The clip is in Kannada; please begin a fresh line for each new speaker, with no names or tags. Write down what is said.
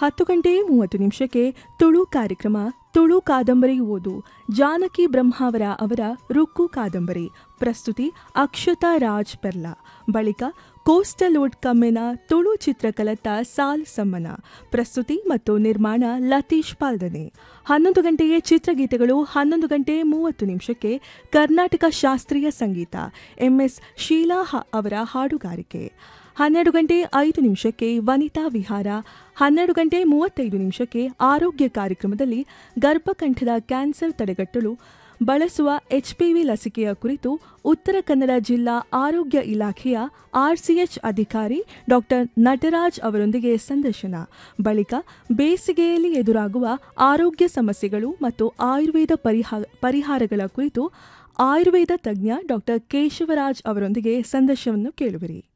ಹತ್ತು ಗಂಟೆ ಮೂವತ್ತು ನಿಮಿಷಕ್ಕೆ ತುಳು ಕಾರ್ಯಕ್ರಮ ತುಳು ಕಾದಂಬರಿ ಓದು ಜಾನಕಿ ಬ್ರಹ್ಮಾವರ ಅವರ ರುಕ್ಕು ಕಾದಂಬರಿ ಪ್ರಸ್ತುತಿ ಅಕ್ಷತಾ ರಾಜ್ ಪೆರ್ಲಾ ಬಳಿಕ ಕೋಸ್ಟಲ್ ವುಡ್ ಕಮ್ಮಿನ ತುಳು ಚಿತ್ರಕಲತ ಸಾಲ್ ಸಮ್ಮನ ಪ್ರಸ್ತುತಿ ಮತ್ತು ನಿರ್ಮಾಣ ಲತೀಶ್ ಪಾಲ್ದನೆ ಹನ್ನೊಂದು ಗಂಟೆಗೆ ಚಿತ್ರಗೀತೆಗಳು ಹನ್ನೊಂದು ಗಂಟೆ ಮೂವತ್ತು ನಿಮಿಷಕ್ಕೆ ಕರ್ನಾಟಕ ಶಾಸ್ತ್ರೀಯ ಸಂಗೀತ ಎಂಎಸ್ ಶೀಲಾ ಹ- ಅವರ ಹಾಡುಗಾರಿಕೆ ಹನ್ನೆರಡು ಗಂಟೆ ಐದು ನಿಮಿಷಕ್ಕೆ ವನಿತಾ ವಿಹಾರ ಹನ್ನೆರಡು ಗಂಟೆ ಮೂವತ್ತೈದು ನಿಮಿಷಕ್ಕೆ ಆರೋಗ್ಯ ಕಾರ್ಯಕ್ರಮದಲ್ಲಿ ಗರ್ಭಕಂಠದ ಕ್ಯಾನ್ಸರ್ ತಡೆಗಟ್ಟಲು ಬಳಸುವ ಎಚ್ಪಿವಿ ಲಸಿಕೆಯ ಕುರಿತು ಉತ್ತರ ಕನ್ನಡ ಜಿಲ್ಲಾ ಆರೋಗ್ಯ ಇಲಾಖೆಯ ಆರ್ಸಿಎಚ್ ಅಧಿಕಾರಿ ಡಾಕ್ಟರ್ ನಟರಾಜ್ ಅವರೊಂದಿಗೆ ಸಂದರ್ಶನ ಬಳಿಕ ಬೇಸಿಗೆಯಲ್ಲಿ ಎದುರಾಗುವ ಆರೋಗ್ಯ ಸಮಸ್ಯೆಗಳು ಮತ್ತು ಆಯುರ್ವೇದ ಪರಿಹಾ ಪರಿಹಾರಗಳ ಕುರಿತು ಆಯುರ್ವೇದ ತಜ್ಞ ಡಾಕ್ಟರ್ ಕೇಶವರಾಜ್ ಅವರೊಂದಿಗೆ ಸಂದರ್ಶನವನ್ನು ಕೇಳುವಿರಿ